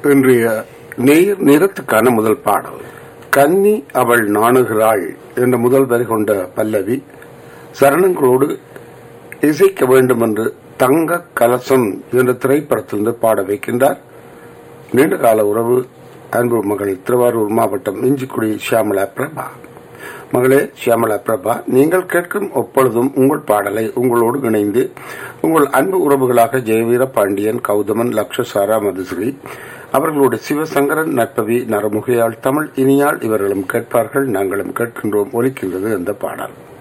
இன்றைய நேர் நிறத்துக்கான முதல் பாடல் கன்னி அவள் நாணுகிறாள் என்ற முதல் வரி கொண்ட பல்லவி சரணங்களோடு இசைக்க வேண்டும் என்று தங்க கலசம் என்ற திரைப்படத்திலிருந்து பாட வைக்கின்றார் நீண்டகால உறவு அன்பு மகள் திருவாரூர் மாவட்டம் இஞ்சிக்குடி ஷியாமலா பிரபா மகளே ஷியாமலா பிரபா நீங்கள் கேட்கும் எப்பொழுதும் உங்கள் பாடலை உங்களோடு இணைந்து உங்கள் அன்பு உறவுகளாக ஜெயவீர பாண்டியன் கௌதமன் லக்ஷசாரா மதுஸ்ரீ அவர்களோடு சிவசங்கரன் நட்பவி நரமுகையாள் தமிழ் இனியாள் இவர்களும் கேட்பார்கள் நாங்களும் கேட்கின்றோம் ஒலிக்கின்றது அந்த பாடல்